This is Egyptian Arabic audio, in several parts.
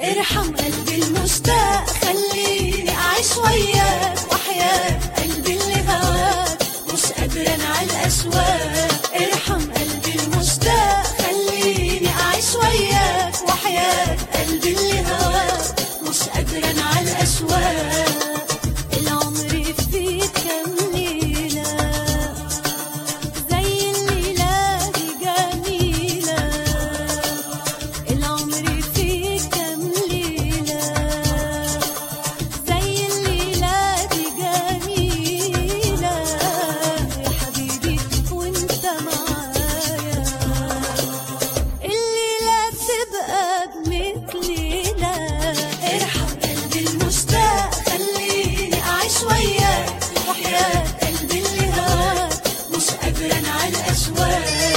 ارحم قلبي المشتاق خليني أعيش وياك وحياة قلبي اللي هواك مش قادرة أنا على الأشواق ارحم قلبي المشتاق خليني أعيش وياك وحياة قلبي اللي هواك مش قادرة أنا على الأشواق العمر فيك كام ليلة زي الليلة دي جميلة العمر فيك كام ليلة زي الليلة دي جميلة يا حبيبي وانت معايا الليلة بتبقى بمثل ليلة ارحم قلبي المشتاق خليني أعيش وياك وحياة قلبي اللي هواك مش قادرة أنا على الأشواق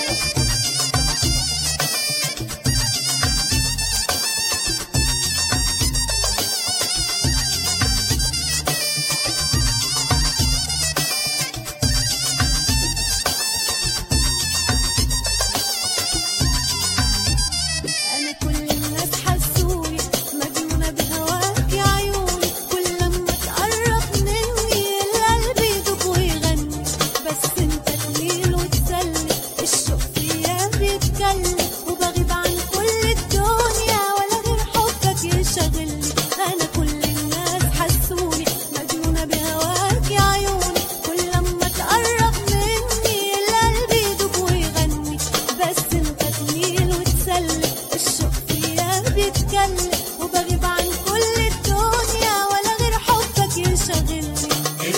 أنا كل الناس حسوني مجنونة بهواك يا عيوني كل لما تقرب مني القلب يدوب ويغني بس انت تميل وتسلي الشوق فيا بيتكلم وبغيب عن كل الدنيا ولا غير حبك يشغلني أنا كل الناس حسوني مجنونة بهواك يا عيوني كل لما تقرب مني القلب يدوب ويغني بس انت تميل وتسلي الشوق فيا بيتكلم وبغيب عن كل الدنيا ولا غير حبك يشغلني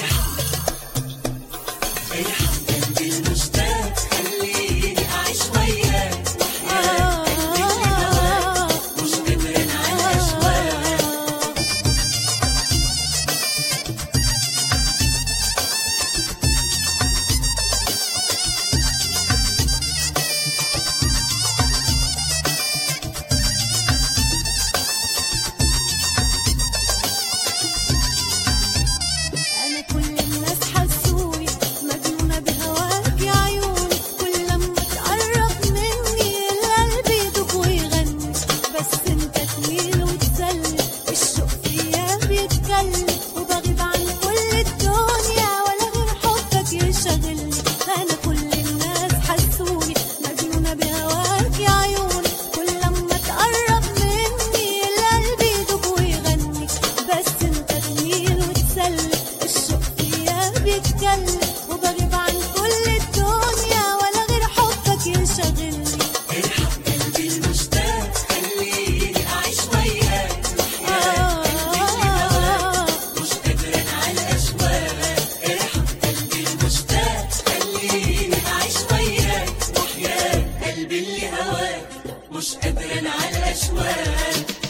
ارحم قلبي المشتاق خليني أعيش وياك آه مش قادر أنا على الأشواق أنا كل الناس حسوني مجنونة بهواك يا عيوني كل لما تقرب مني القلب يدوب ويغني بس انت تميل وتسلي الشوق فيا بيتكلم وبغيب عن كل الدنيا ولا غير حبك يشغلني أنا كل الناس حسوني مجنونة بهواك يا عيوني كل لما تقرب مني القلب يدوب ويغني بس انت تميل وتسلي الشوق فيا بيتكلم وبغيب عن كل الدنيا ولا غير حبك يشغلني ارحم قلبي المشتاق خليني أعيش وياك آه مش قادر أنا على الأشواق ارحم قلبي المشتاق خليني أعيش وياك وحياة قلبي اللي هواك مش قادر أنا على الأشواق